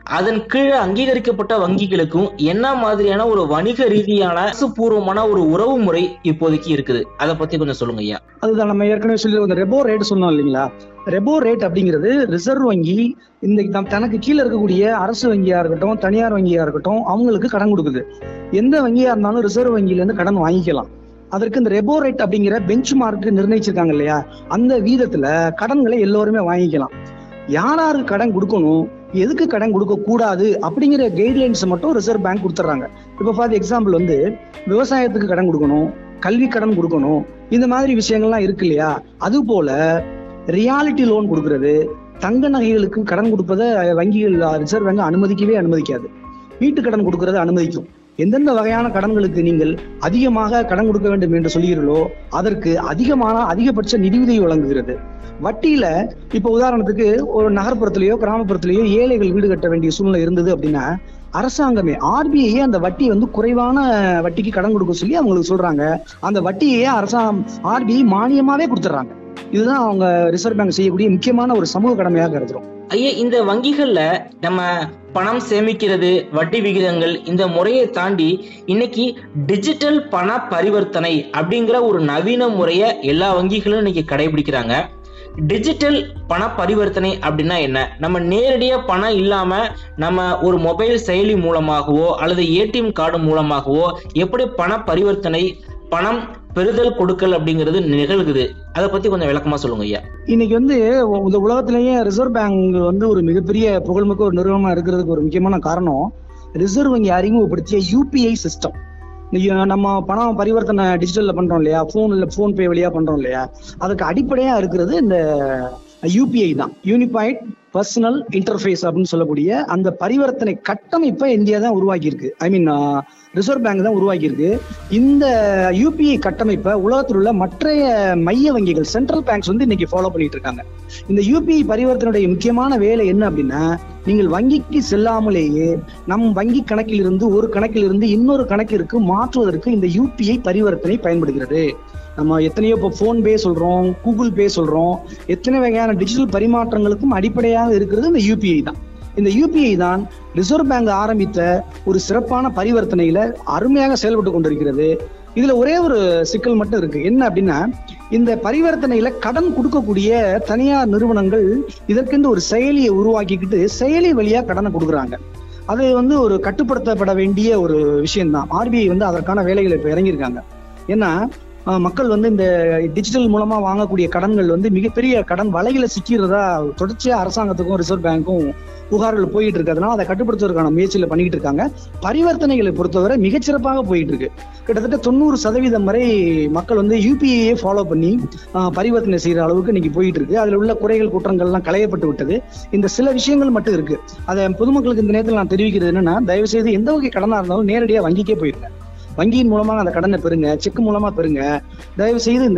அதன் கீழே அங்கீகரிக்கப்பட்ட வங்கிகளுக்கும் என்ன மாதிரியான ஒரு வணிக ரீதியான அரசுபூர்வமான ஒரு உறவு முறை இப்போதைக்கு இருக்குது அதை பத்தி கொஞ்சம் சொல்லுங்க ஐயா அதுதான் நம்ம ஏற்கனவே சொல்லி இந்த ரெபோ ரேட் சொன்னோம் இல்லைங்களா ரெபோ ரேட் அப்படிங்கிறது ரிசர்வ் வங்கி இந்த தம்- தனக்கு கீழே இருக்கக்கூடிய அரசு வங்கியா இருக்கட்டும் தனியார் வங்கியா இருக்கட்டும் அவங்களுக்கு கடன் கொடுக்குது எந்த வங்கியா இருந்தாலும் ரிசர்வ் வங்கியில இருந்து கடன் வாங்கிக்கலாம் அதற்கு இந்த ரெபோ ரேட் அப்படிங்கிற பெஞ்ச் மார்க் நிர்ணயிச்சிருக்காங்க இல்லையா அந்த வீதத்துல கடன்களை எல்லோருமே வாங்கிக்கலாம் யார் யாருக்கு கடன் கொடுக்கணும் எதுக்கு கடன் கொடுக்க கூடாது அப்படிங்கிற கைட்லைன்ஸ் மட்டும் ரிசர்வ் பேங்க் கொடுத்துட்றாங்க இப்போ ஃபார் எக்ஸாம்பிள் வந்து விவசாயத்துக்கு கடன் கொடுக்கணும் கல்வி கடன் கொடுக்கணும் இந்த மாதிரி விஷயங்கள்லாம் இருக்கு இல்லையா அது போல ரியாலிட்டி லோன் கொடுக்கறது தங்க நகைகளுக்கு கடன் கொடுப்பதை வங்கிகள் ரிசர்வ் வங்கி அனுமதிக்கவே அனுமதிக்காது வீட்டு கடன் கொடுக்கறத அனுமதிக்கும் எந்தெந்த வகையான கடன்களுக்கு நீங்கள் அதிகமாக கடன் கொடுக்க வேண்டும் என்று சொல்கிறீர்களோ அதற்கு அதிகமான அதிகபட்ச நிதியுதவி வழங்குகிறது வட்டியில இப்ப உதாரணத்துக்கு ஒரு நகர்ப்புறத்திலேயோ கிராமப்புறத்திலேயோ ஏழைகள் வீடு கட்ட வேண்டிய சூழ்நிலை இருந்தது அப்படின்னா அரசாங்கமே ஆர்பிஐயே அந்த வட்டி வந்து குறைவான வட்டிக்கு கடன் கொடுக்க சொல்லி அவங்களுக்கு சொல்றாங்க அந்த வட்டியே அரசாங்கம் ஆர்பிஐ மானியமாவே கொடுத்துட்றாங்க இதுதான் அவங்க ரிசர்வ் பேங்க் செய்யக்கூடிய முக்கியமான ஒரு சமூக கடமையாக கருதுறோம் ஐயா இந்த வங்கிகள்ல நம்ம பணம் சேமிக்கிறது வட்டி விகிதங்கள் இந்த முறையை தாண்டி இன்னைக்கு டிஜிட்டல் பண பரிவர்த்தனை அப்படிங்கிற ஒரு நவீன முறையை எல்லா வங்கிகளும் இன்னைக்கு கடைபிடிக்கிறாங்க டிஜிட்டல் பண பரிவர்த்தனை அப்படின்னா என்ன நம்ம நேரடியா பணம் இல்லாம நம்ம ஒரு மொபைல் செயலி மூலமாகவோ அல்லது ஏடிஎம் கார்டு மூலமாகவோ எப்படி பண பரிவர்த்தனை பணம் பெறுதல் கொடுக்கல் அப்படிங்கிறது நிகழ்குது அதை பத்தி கொஞ்சம் விளக்கமா சொல்லுங்க ஐயா இன்னைக்கு வந்து உ- இந்த உலகத்திலேயே ரிசர்வ் பேங்க் வந்து ஒரு மிகப்பெரிய புகழ்மிக்க ஒரு நிறுவனமா இருக்கிறதுக்கு ஒரு முக்கியமான காரணம் ரிசர்வ் வங்கி அறிமுகப்படுத்திய யூபிஐ சிஸ்டம் நம்ம பணம் பரிவர்த்தனை டிஜிட்டல்ல பண்றோம் இல்லையா போன்ல போன் பே வழியா பண்றோம் இல்லையா அதுக்கு அடிப்படையா இருக்கிறது இந்த யூபிஐ தான் யூனிஃபைட் பர்சனல் இன்டர்ஃபேஸ் அப்படின்னு சொல்லக்கூடிய அந்த பரிவர்த்தனை கட்டமைப்பை இந்தியா தான் உருவாக்கி இருக்கு ஐ மீன் ரிசர்வ் பேங்க் தான் உருவாக்கி இருக்கு இந்த யூபிஐ கட்டமைப்பை உலகத்தில் உள்ள மற்றைய மைய வங்கிகள் சென்ட்ரல் பேங்க்ஸ் வந்து இன்னைக்கு ஃபாலோ பண்ணிட்டு இருக்காங்க இந்த யூபிஐ பரிவர்த்தனுடைய முக்கியமான வேலை என்ன அப்படின்னா நீங்கள் வங்கிக்கு செல்லாமலேயே நம் வங்கி கணக்கில் இருந்து ஒரு கணக்கில் இருந்து இன்னொரு கணக்கிற்கு மாற்றுவதற்கு இந்த யூபிஐ பரிவர்த்தனை பயன்படுகிறது நம்ம எத்தனையோ இப்போ ஃபோன் பே சொல்றோம் கூகுள் பே சொல்றோம் எத்தனை வகையான டிஜிட்டல் பரிமாற்றங்களுக்கும் அடிப்படையாக இருக்கிறது இந்த யூபிஐ தான் இந்த யூபிஐ தான் ரிசர்வ் பேங்க் ஆரம்பித்த ஒரு சிறப்பான பரிவர்த்தனையில அருமையாக செயல்பட்டு கொண்டிருக்கிறது இதுல ஒரே ஒரு சிக்கல் மட்டும் இருக்கு என்ன அப்படின்னா இந்த பரிவர்த்தனையில கடன் கொடுக்கக்கூடிய தனியார் நிறுவனங்கள் இதற்கென்று ஒரு செயலியை உருவாக்கிக்கிட்டு செயலி வழியா கடனை கொடுக்குறாங்க அது வந்து ஒரு கட்டுப்படுத்தப்பட வேண்டிய ஒரு விஷயம்தான் ஆர்பிஐ வந்து அதற்கான வேலைகளை இப்ப இறங்கியிருக்காங்க ஏன்னா அஹ், மக்கள் வந்து இந்த டிஜிட்டல் மூலமா வாங்கக்கூடிய கடன்கள் வந்து மிகப்பெரிய கடன் வலைகளை சிக்கிறதா தொடர்ச்சியா அரசாங்கத்துக்கும் ரிசர்வ் பேங்க்கும் புகார்கள் போயிட்டு இருக்கு அதனால அதை கட்டுப்படுத்துவதற்கான முயற்சியில பண்ணிக்கிட்டு இருக்காங்க பரிவர்த்தனைகளை பொறுத்தவரை மிகச்சிறப்பாக போயிட்டு இருக்கு கிட்டத்தட்ட தொண்ணூறு சதவீதம் வரை மக்கள் வந்து யூபிஐயே ஃபாலோ பண்ணி ஆஹ், பரிவர்த்தனை செய்யற அளவுக்கு இன்னைக்கு போயிட்டு இருக்கு அதுல உள்ள குறைகள் குற்றங்கள் எல்லாம் களையப்பட்டு விட்டது இந்த சில விஷயங்கள் மட்டும் இருக்கு அதை பொதுமக்களுக்கு இந்த நேரத்தில் நான் தெரிவிக்கிறது என்னன்னா தயவு செய்து எந்த வகை கடனா இருந்தாலும் நேரடியா வங்கிக்கே போயிருங்க வங்கியின் மூலமாக அந்த கடனை பெறுங்க செக் மூலமா பெறுங்க தயவு செய்து இந்த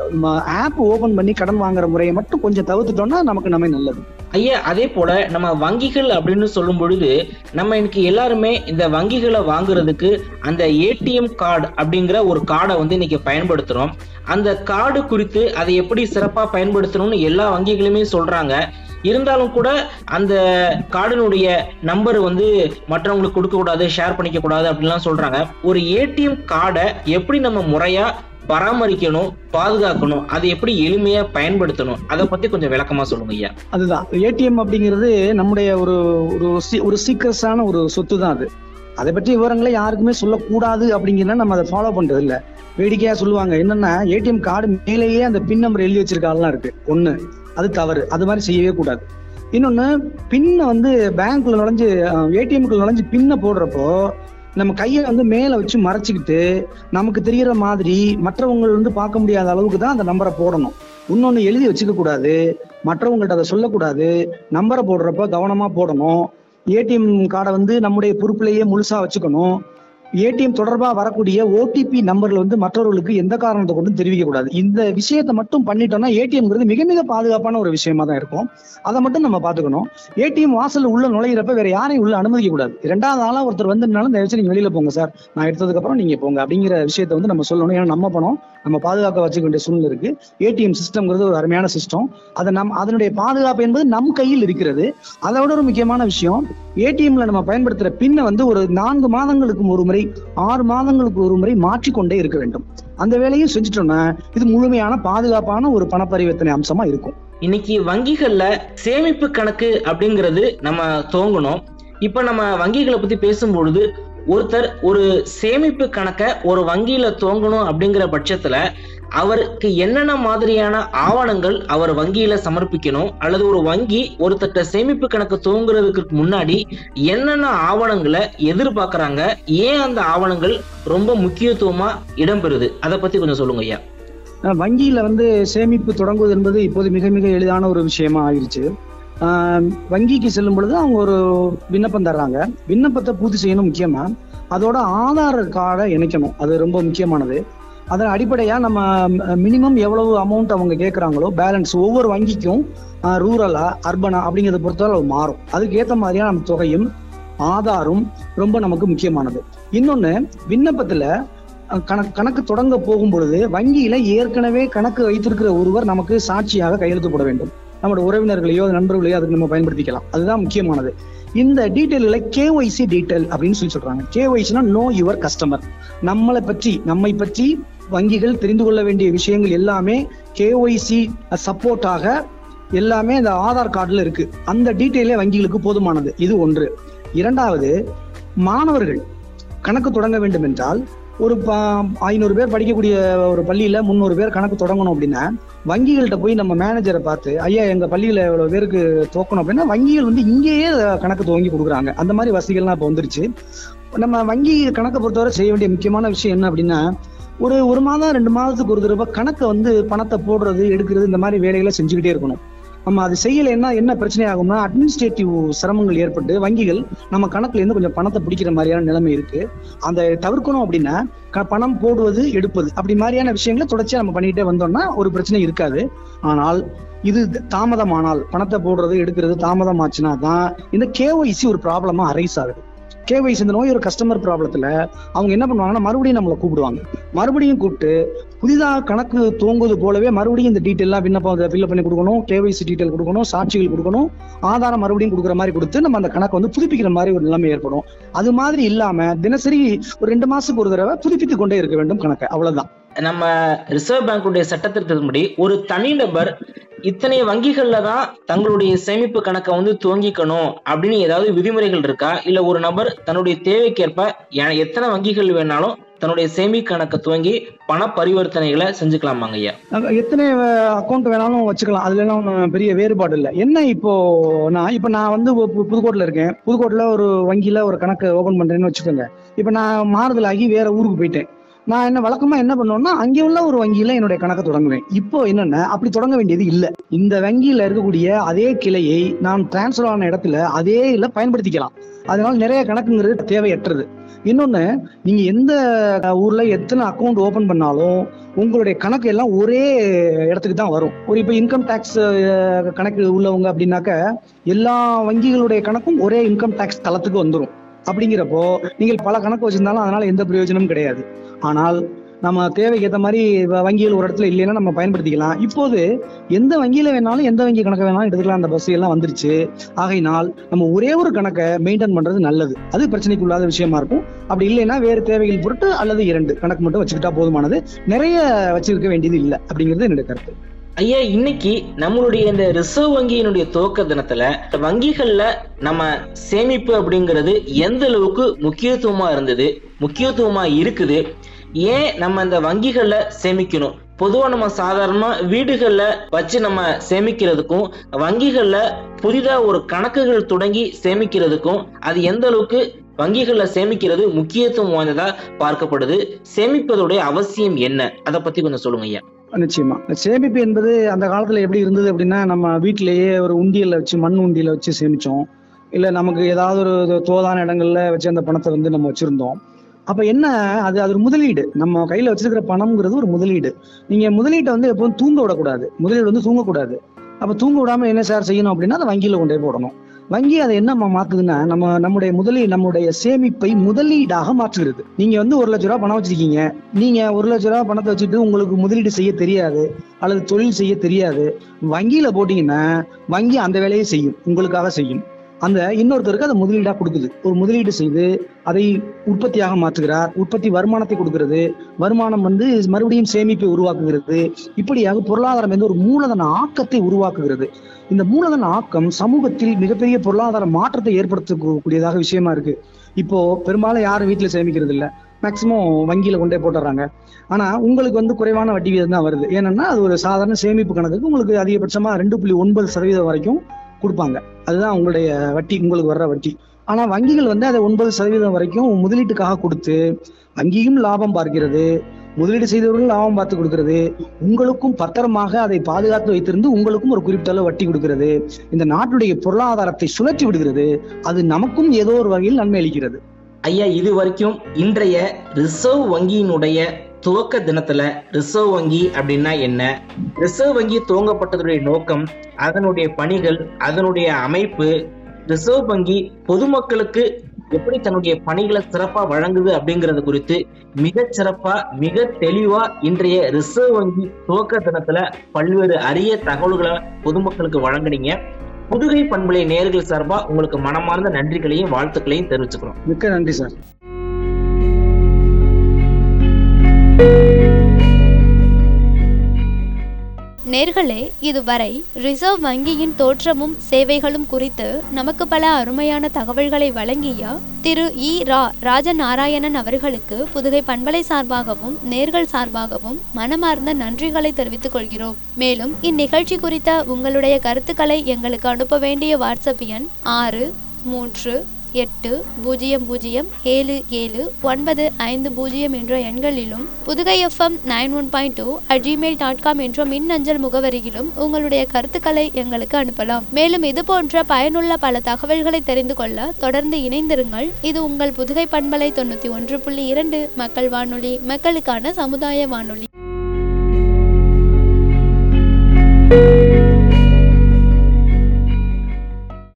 ஆப் ஓபன் பண்ணி கடன் வாங்குற முறையை மட்டும் கொஞ்சம் தவிர்த்துட்டோம்னா நமக்கு நம்ம நல்லது ஐயா அதே போல நம்ம வங்கிகள் அப்படின்னு சொல்லும் பொழுது நம்ம இன்னைக்கு எல்லாருமே இந்த வங்கிகளை வாங்குறதுக்கு அந்த ஏடிஎம் கார்டு அப்படிங்கிற ஒரு கார்டை வந்து இன்னைக்கு பயன்படுத்துறோம் அந்த கார்டு குறித்து அதை எப்படி சிறப்பா பயன்படுத்தணும்னு எல்லா வங்கிகளுமே சொல்றாங்க இருந்தாலும் கூட அந்த கார்டினுடைய நம்பர் வந்து மற்றவங்களுக்கு கொடுக்க கூடாது ஷேர் பண்ணிக்க கூடாது அப்படின்லாம் சொல்றாங்க ஒரு ஏடிஎம் கார்டை எப்படி நம்ம முறையா பராமரிக்கணும் பாதுகாக்கணும் அதை எப்படி எளிமையா பயன்படுத்தணும் அதை பத்தி கொஞ்சம் விளக்கமா சொல்லுங்க ஐயா அதுதான் ஏடிஎம் அப்படிங்கிறது நம்முடைய ஒரு ஒரு சி- ஒரு சீக்கிரஸான ஒரு சொத்து தான் அது அதை பற்றி விவரங்களை யாருக்குமே சொல்லக்கூடாது அப்படிங்கிறத நம்ம அதை ஃபாலோ பண்றது இல்ல வேடிக்கையா சொல்லுவாங்க என்னன்னா ஏடிஎம் கார்டு மேலேயே அந்த பின் நம்பர் எழுதி வச்சிருக்காலாம் இருக்கு ஒண்ணு அது தவறு அது மாதிரி செய்யவே கூடாது இன்னொன்னு பின்னை வந்து பேங்க்ல நுழைஞ்சு ஏடிஎம்குள்ள நுழைஞ்சு பின்னை போடுறப்போ நம்ம கையை வந்து மேல வச்சு மறைச்சிக்கிட்டு நமக்கு தெரியற மாதிரி மற்றவங்க வந்து பார்க்க முடியாத அளவுக்கு தான் அந்த நம்பரை போடணும் இன்னொன்னு எழுதி வச்சுக்க கூடாது மற்றவங்கள்ட்ட அதை சொல்லக்கூடாது நம்பரை போடுறப்ப கவனமா போடணும் ஏடிஎம் கார்டை வந்து நம்முடைய பொறுப்புலேயே முழுசா வச்சுக்கணும் ஏடிஎம் தொடர்பா வரக்கூடிய ஓடிபி நம்பர்ல வந்து மற்றவர்களுக்கு எந்த காரணத்தை கொண்டும் தெரிவிக்க கூடாது இந்த விஷயத்தை மட்டும் பண்ணிட்டோம்னா ஏடிஎம்ங்கிறது மிக மிக பாதுகாப்பான ஒரு விஷயமா தான் இருக்கும் அதை மட்டும் நம்ம பாத்துக்கணும் ஏடிஎம் வாசல்ல உள்ள நுழையிறப்ப வேற யாரையும் உள்ள அனுமதிக்க கூடாது ரெண்டாவது ஆளா ஒருத்தர் வந்திருந்தாலும் தயவுசெய்து நீங்க வெளியில போங்க சார் நான் எடுத்ததுக்கு அப்புறம் நீங்க போங்க அப்படிங்கிற விஷயத்தை வந்து நம்ம சொல்லணும் ஏன்னா நம்ம பணம் நம்ம பாதுகாக்க வச்சுக்க வேண்டிய சூழ்நிலை இருக்கு ஏடிஎம் சிஸ்டம்ங்கிறது ஒரு அருமையான சிஸ்டம் அதை நம் அதனுடைய பாதுகாப்பு என்பது நம் கையில் இருக்கிறது அதை விட ஒரு முக்கியமான விஷயம் ஏடிஎம்ல நம்ம பயன்படுத்துற பின்னை வந்து ஒரு நான்கு மாதங்களுக்கு ஒரு முறை ஆறு மாதங்களுக்கு ஒரு முறை மாற்றிக்கொண்டே இருக்க வேண்டும் அந்த வேலையும் செஞ்சுட்டோம்னா இது முழுமையான பாதுகாப்பான ஒரு பண பரிவர்த்தனை அம்சமா இருக்கும் இன்னைக்கு வங்கிகள்ல சேமிப்பு கணக்கு அப்படிங்கிறது நம்ம துவங்கணும் இப்ப நம்ம வங்கிகளை பத்தி பேசும்பொழுது ஒருத்தர் ஒரு சேமிப்பு கணக்கை ஒரு வங்கியில துவங்கணும் அப்படிங்கிற பட்சத்துல அவருக்கு என்னென்ன மாதிரியான ஆவணங்கள் அவர் வங்கியில சமர்ப்பிக்கணும் அல்லது ஒரு வங்கி ஒருத்தட்ட சேமிப்பு கணக்கு துவங்குறதுக்கு முன்னாடி என்னென்ன ஆவணங்களை எதிர்பார்க்கறாங்க ஏன் அந்த ஆவணங்கள் ரொம்ப முக்கியத்துவமா இடம்பெறுது அதை பத்தி கொஞ்சம் சொல்லுங்க ஐயா அஹ் வங்கியில வந்து சேமிப்பு தொடங்குவது என்பது இப்போது மிக மிக எளிதான ஒரு விஷயமா ஆயிருச்சு ஆஹ் வங்கிக்கு செல்லும் பொழுது அவங்க ஒரு விண்ணப்பம் தர்றாங்க விண்ணப்பத்தை பூர்த்தி செய்யணும் முக்கியமா அதோட ஆதார் கார்டை இணைக்கணும் அது ரொம்ப முக்கியமானது அதன் அடிப்படையா நம்ம மினிமம் எவ்வளவு அமௌண்ட் அவங்க கேட்குறாங்களோ பேலன்ஸ் ஒவ்வொரு வங்கிக்கும் ரூரலா அர்பனா அப்படிங்கிறத பொறுத்தவரை மாறும் அதுக்கு ஏற்ற மாதிரியான நம்ம தொகையும் ஆதாரும் ரொம்ப நமக்கு முக்கியமானது இன்னொன்னு விண்ணப்பத்துல அஹ், கணக்கு கணக்கு தொடங்க போகும் பொழுது வங்கியில ஏற்கனவே கணக்கு வைத்திருக்கிற ஒருவர் நமக்கு சாட்சியாக கையெழுத்து போட வேண்டும் நம்மளோட உறவினர்களையோ நண்பர்களையோ அதுக்கு நம்ம பயன்படுத்திக்கலாம் அதுதான் முக்கியமானது இந்த டீட்டெயில்களை கேஒய்சி டீட்டெயில் அப்படின்னு சொல்லி சொல்றாங்க கேஒய்சினா நோ யுவர் கஸ்டமர் நம்மளை பற்றி நம்மை பற்றி வங்கிகள் தெரிந்து கொள்ள வேண்டிய விஷயங்கள் எல்லாமே கேஒய்சி சப்போர்ட்டாக எல்லாமே இந்த ஆதார் கார்டுல இருக்கு அந்த டீட்டெயிலே வங்கிகளுக்கு போதுமானது இது ஒன்று இரண்டாவது மாணவர்கள் கணக்கு தொடங்க வேண்டும் என்றால் ஒரு ஐநூறு பேர் படிக்கக்கூடிய ஒரு பள்ளியில முந்நூறு பேர் கணக்கு தொடங்கணும் அப்படின்னா வங்கிகள்கிட்ட போய் நம்ம மேனேஜரை பார்த்து ஐயா எங்க பள்ளியில இவ்வளவு பேருக்கு துவக்கணும் அப்படின்னா வங்கிகள் வந்து இங்கேயே கணக்கு துவங்கி கொடுக்குறாங்க அந்த மாதிரி வசதிகள்லாம் இப்போ வந்துருச்சு நம்ம வங்கி கணக்கை பொறுத்தவரை செய்ய வேண்டிய முக்கியமான விஷயம் என்ன அப்படின்னா ஒரு ஒரு மாதம் ரெண்டு மாதத்துக்கு ஒரு தடவை கணக்கை வந்து பணத்தை போடுறது எடுக்கிறது இந்த மாதிரி வேலைகளை செஞ்சுக்கிட்டே இருக்கணும் நம்ம அது செய்யலைன்னா என்ன பிரச்சனை ஆகும்னா அட்மினிஸ்ட்ரேட்டிவ் சிரமங்கள் ஏற்பட்டு வங்கிகள் நம்ம கணக்குல இருந்து கொஞ்சம் பணத்தை பிடிக்கிற மாதிரியான நிலைமை இருக்கு அந்த தவிர்க்கணும் அப்படின்னா க- பணம் போடுவது எடுப்பது அப்படி மாதிரியான விஷயங்களை தொடர்ச்சியா நம்ம பண்ணிக்கிட்டே வந்தோம்னா ஒரு பிரச்சனை இருக்காது ஆனால் இது தாமதமானால் பணத்தை போடுறது எடுக்கிறது தாமதம் ஆச்சுன்னா தான் இந்த கேஒய்சி ஒரு ப்ராப்ளமா அரைஸ் ஆகுது கேஒய்சி இந்த நோய் ஒரு கஸ்டமர் ப்ராப்ளத்துல அவங்க என்ன பண்ணுவாங்கன்னா மறுபடியும் நம்மளை கூப்பிடுவாங்க மறுபடியும் கூப்பிட்டு புதிதாக கணக்கு துவங்குவது போலவே மறுபடியும் இந்த டீட்டெயிலாம் விண்ணப்பம் ஃபில்அப் பண்ணி கொடுக்கணும் கேஒய்சி டீட்டெயில் கொடுக்கணும் சாட்சிகள் கொடுக்கணும் ஆதாரம் மறுபடியும் கொடுக்குற மாதிரி கொடுத்து நம்ம அந்த கணக்கை வந்து புதுப்பிக்கிற மாதிரி ஒரு நிலைமை ஏற்படும் அது மாதிரி இல்லாம தினசரி ஒரு ரெண்டு மாசத்துக்கு ஒரு தடவை புதுப்பித்துக் கொண்டே இருக்க வேண்டும் கணக்கை அவ்வளவுதான் நம்ம ரிசர்வ் பேங்குடைய சட்டத்திட்டத்தின்படி ஒரு தனிநபர் இத்தனை வங்கிகள்ல தான் தங்களுடைய சேமிப்பு கணக்கை வந்து துவங்கிக்கணும் அப்படின்னு ஏதாவது விதிமுறைகள் இருக்கா இல்ல ஒரு நபர் தன்னுடைய தேவைக்கேற்ப எ- எத்தனை வங்கிகள் வேணாலும் தன்னுடைய சேமி கணக்கை துவங்கி பண பரிவர்த்தனைகளை செஞ்சுக்கலாமாங்க ஐயா அங்க எத்தனை அக்கௌண்ட் வேணாலும் வச்சுக்கலாம் அதுல எல்லாம் ஒண்ணும் பெரிய வேறுபாடு இல்லை என்ன இப்போ நான் இப்போ நான் வந்து பு- பு- புதுக்கோட்டையில இருக்கேன் புதுக்கோட்டையில ஒரு வங்கியில ஒரு கணக்கு ஓபன் பண்றேன்னு வச்சுக்கோங்க இப்போ நான் மாறுதல் ஆகி வேற ஊருக்கு போயிட்டேன் நான் என்ன வழக்கமா என்ன பண்ணுவேன்னா அங்கே உள்ள ஒரு வங்கியில என்னுடைய கணக்கை தொடங்குவேன் இப்போ என்னன்னா அப்படி தொடங்க வேண்டியது இல்ல இந்த வங்கியில இருக்கக்கூடிய அதே கிளையை நான் டிரான்ஸ்ஃபர் ஆன இடத்துல அதே இல்ல பயன்படுத்திக்கலாம் அதனால நிறைய கணக்குங்கிறது தேவையற்றது இன்னொன்னு நீங்க எந்த ஊர்ல எத்தனை அக்கௌண்ட் ஓபன் பண்ணாலும் உங்களுடைய கணக்கு எல்லாம் ஒரே இடத்துக்கு தான் வரும் ஒரு இப்போ இன்கம் டேக்ஸ் கணக்கு உள்ளவங்க அப்படின்னாக்க எல்லா வங்கிகளுடைய கணக்கும் ஒரே இன்கம் டேக்ஸ் தளத்துக்கு வந்துடும் அப்படிங்கிறப்போ நீங்கள் பல கணக்கு வச்சிருந்தாலும் அதனால எந்த பிரயோஜனமும் கிடையாது ஆனால் நம்ம தேவைக்கு ஏற்ற மாதிரி வ- வங்கிகள் ஒரு இடத்துல இல்லைன்னா நம்ம பயன்படுத்திக்கலாம் இப்போது எந்த வங்கியில வேணாலும் எந்த வங்கி கணக்கை வேணாலும் எடுத்துக்கலாம் அந்த பஸ் எல்லாம் வந்துருச்சு ஆகையினால் நம்ம ஒரே ஒரு கணக்கை மெயின்டைன் பண்றது நல்லது அது பிரச்சனைக்கு இல்லாத விஷயமா இருக்கும் அப்படி இல்லைன்னா வேறு தேவைகள் பொருட்டு அல்லது இரண்டு கணக்கு மட்டும் வச்சுக்கிட்டா போதுமானது நிறைய வச்சிருக்க வேண்டியது இல்லை அப்படிங்கிறது என்னுடைய கருத்து ஐயா இன்னைக்கு நம்மளுடைய இந்த ரிசர்வ் வங்கியினுடைய துவக்க தினத்துல வங்கிகள்ல நம்ம சேமிப்பு அப்படிங்கிறது எந்த அளவுக்கு முக்கியத்துவமா இருந்தது முக்கியத்துவமா இருக்குது ஏன் நம்ம இந்த வங்கிகள்ல சேமிக்கணும் பொதுவா நம்ம சாதாரணமா வீடுகள்ல வச்சு நம்ம சேமிக்கிறதுக்கும் வங்கிகள்ல புதிதா ஒரு கணக்குகள் தொடங்கி சேமிக்கிறதுக்கும் அது எந்த அளவுக்கு வங்கிகள்ல சேமிக்கிறது முக்கியத்துவம் வாய்ந்ததா பார்க்கப்படுது சேமிப்பதோடைய அவசியம் என்ன அதை பத்தி கொஞ்சம் சொல்லுங்க ஐயா நிச்சயமா சேமிப்பு என்பது அந்த காலத்துல எப்படி இருந்தது அப்படின்னா நம்ம வீட்டிலேயே ஒரு உண்டியல்ல வச்சு மண் உண்டியல வச்சு சேமிச்சோம் இல்ல நமக்கு ஏதாவது ஒரு தோதான இடங்கள்ல வச்சு அந்த பணத்தை வந்து நம்ம வச்சிருந்தோம் அப்ப என்ன அது அது ஒரு முதலீடு நம்ம கையில வச்சிருக்கிற பணம்ங்கிறது ஒரு முதலீடு நீங்க முதலீட்டை வந்து எப்பவும் தூங்க விடக்கூடாது முதலீடு வந்து தூங்கக்கூடாது அப்ப தூங்க விடாம என்ன சார் செய்யணும் அப்படின்னா அதை வங்கியில கொண்டு போய் போடணும் வங்கி அதை என்ன மா- மாத்துதுன்னா நம்ம நம்முடைய முதலீ நம்முடைய சேமிப்பை முதலீடாக மாற்றுகிறது நீங்க வந்து ஒரு லட்ச ரூபா பணம் வச்சிருக்கீங்க நீங்க ஒரு லட்ச ரூபா பணத்தை வச்சுட்டு உங்களுக்கு முதலீடு செய்ய தெரியாது அல்லது தொழில் செய்ய தெரியாது வங்கியில போட்டீங்கன்னா வங்கி அந்த வேலையை செய்யும் உங்களுக்காக செய்யும் அந்த இன்னொருத்தருக்கு அதை முதலீடா கொடுக்குது ஒரு முதலீடு செய்து அதை உற்பத்தியாக மாற்றுகிறார் உற்பத்தி வருமானத்தை கொடுக்கிறது வருமானம் வந்து மறுபடியும் சேமிப்பை உருவாக்குகிறது இப்படியாக பொருளாதாரம் வந்து ஒரு மூலதன ஆக்கத்தை உருவாக்குகிறது இந்த மூலதன ஆக்கம் சமூகத்தில் மிகப்பெரிய பொருளாதார மாற்றத்தை ஏற்படுத்தக்கூடியதாக விஷயமா இருக்கு இப்போ பெரும்பாலும் யாரும் வீட்டுல சேமிக்கிறது இல்ல மேக்சிமம் வங்கியில கொண்டே போட்டுறாங்க ஆனா உங்களுக்கு வந்து குறைவான வட்டி வீதம் தான் வருது ஏன்னா அது ஒரு சாதாரண சேமிப்பு கணக்குக்கு உங்களுக்கு அதிகபட்சமா ரெண்டு புள்ளி ஒன்பது சதவீதம் வரைக்கும் கொடுப்பாங்க அதுதான் உங்களுடைய வட்டி உங்களுக்கு வர்ற வட்டி ஆனா வங்கிகள் வந்து அதை ஒன்பது சதவீதம் வரைக்கும் முதலீட்டுக்காக கொடுத்து வங்கியும் லாபம் பார்க்கிறது முதலீடு செய்தவர்களும் லாபம் பார்த்து கொடுக்கிறது உங்களுக்கும் பத்திரமாக அதை பாதுகாத்து வைத்திருந்து உங்களுக்கும் ஒரு குறிப்பிட்ட அளவு வட்டி கொடுக்கிறது இந்த நாட்டுடைய பொருளாதாரத்தை சுழற்றி விடுகிறது அது நமக்கும் ஏதோ ஒரு வகையில் நன்மை அளிக்கிறது ஐயா இது வரைக்கும் இன்றைய ரிசர்வ் வங்கியினுடைய துவக்க தினத்துல ரிசர்வ் வங்கி அப்படின்னா என்ன ரிசர்வ் வங்கி துவங்கப்பட்டதுடைய நோக்கம் அதனுடைய பணிகள் அதனுடைய அமைப்பு ரிசர்வ் வங்கி பொதுமக்களுக்கு எப்படி தன்னுடைய பணிகளை சிறப்பா வழங்குது அப்படிங்கறது குறித்து மிக சிறப்பா மிக தெளிவா இன்றைய ரிசர்வ் வங்கி துவக்க தினத்துல பல்வேறு அரிய தகவல்களை பொதுமக்களுக்கு வழங்குனீங்க புதுகை பண்பலை நேர்கள் சார்பா உங்களுக்கு மனமார்ந்த நன்றிகளையும் வாழ்த்துக்களையும் தெரிவிச்சுக்கிறோம் மிக்க நன்றி சார் நேர்களே இதுவரை ரிசர்வ் வங்கியின் தோற்றமும் சேவைகளும் குறித்து நமக்கு பல அருமையான தகவல்களை வழங்கிய திரு இ ரா ராஜநாராயணன் அவர்களுக்கு புதுகை பண்பலை சார்பாகவும் நேர்கள் சார்பாகவும் மனமார்ந்த நன்றிகளை தெரிவித்துக் கொள்கிறோம் மேலும் இந்நிகழ்ச்சி குறித்த உங்களுடைய கருத்துக்களை எங்களுக்கு அனுப்ப வேண்டிய வாட்ஸ்அப் எண் ஆறு மூன்று எட்டு பூஜ்ஜியம் பூஜ்ஜியம் ஏழு ஏழு ஒன்பது ஐந்து பூஜ்ஜியம் என்ற எண்களிலும் Pudugai FM nine one point two at Gmail dot com என்ற மின்னஞ்சல் முகவரியிலும் உங்களுடைய கருத்துக்களை எங்களுக்கு அனுப்பலாம் மேலும் இது போன்ற பயனுள்ள பல தகவல்களை தெரிந்து கொள்ள தொடர்ந்து இணைந்திருங்கள் இது உங்கள் புதுகை பண்பலை தொண்ணூற்றி ஒன்று புள்ளி இரண்டு மக்கள் வானொலி மக்களுக்கான சமுதாய வானொலி